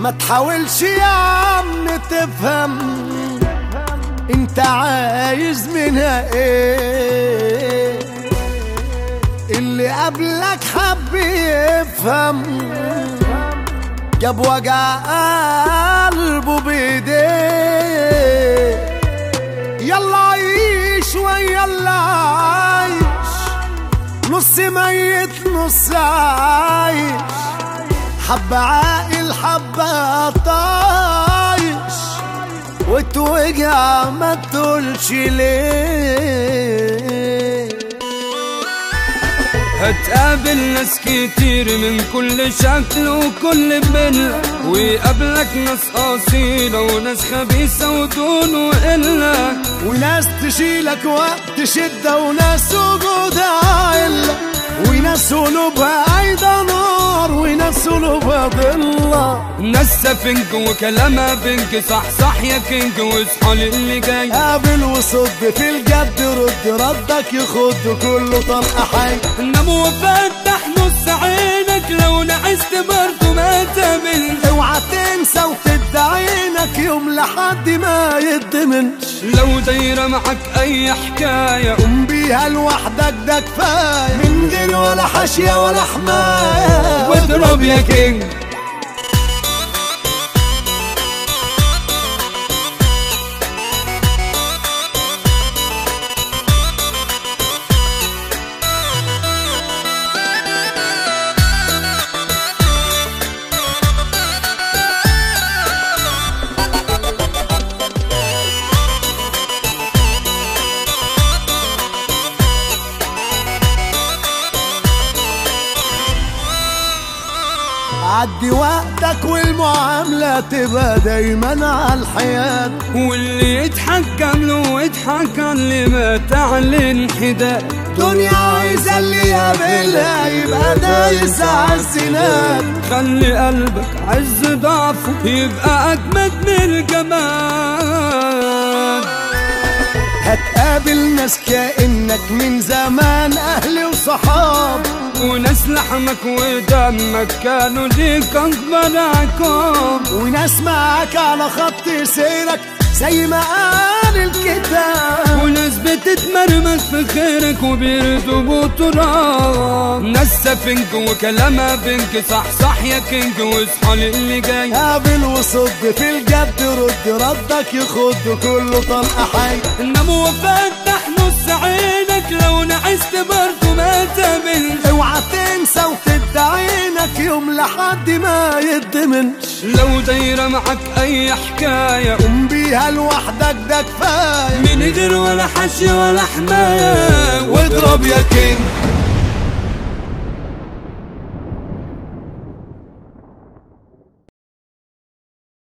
ما تحاولش يا عم تفهم انت عايز منها ايه اللي قبلك حب يفهم جاب وجع قلبه بايديه يلا عيش ويلا عايش نص ميت نص عايش حب عاقل حبة طايش وتوجع ما تقولش ليه هتقابل ناس كتير من كل شكل وكل ملة ويقابلك ناس أصيلة وناس خبيثة ودون وقلة وناس تشيلك وقت شدة وناس وجودها علة وناس قلوبها عايدة نار وناس قلوبها ضلة ناس سفنج وكلامها بنك صح صح يا كينج واصحى للي جاي قابل وصد في الجد رد ردك يخد كله طلقة حي نام وفتح نص عينك لو نعست برضه ما تقابلش اوعى تنسى وتدي عينك يوم لحد ما يدمنش لو دايرة معك أي حكاية قوم بيها لوحدك ده كفاية من غير ولا حاشية ولا حماية واضرب يا كينج عدي وقتك والمعاملة تبقى دايما على الحياد واللي يتحكم له يضحك على اللي مات على الانحداد دنيا عايزة اللي يقابلها يبقى دايس على السناد خلي قلبك عز ضعفه يبقى أجمد من الجمال هتقابل ناس كأنك من زمان أهل وصحاب وناس لحمك ودمك كانوا ليك أكبر عقاب وناس معاك على خط سيرك زي ما قال الكتاب وناس بتتمرمك في خيرك وبيرضوا بتراب ناس سفنج وكلامها بنك صح صح يا كينج واصحى للي جاي قابل وصد في الجد رد ردك يخد كله طلقة حي نام وفتح نص عينك لو نعست برضه ما تقابلش اوعى تنسى وتدي عينك يوم لحد ما يدمنش لو دايرة معك أي حكاية قوم بيها لوحدك ده كفاية من غير ولا حشي ولا حماية واضرب يا كينج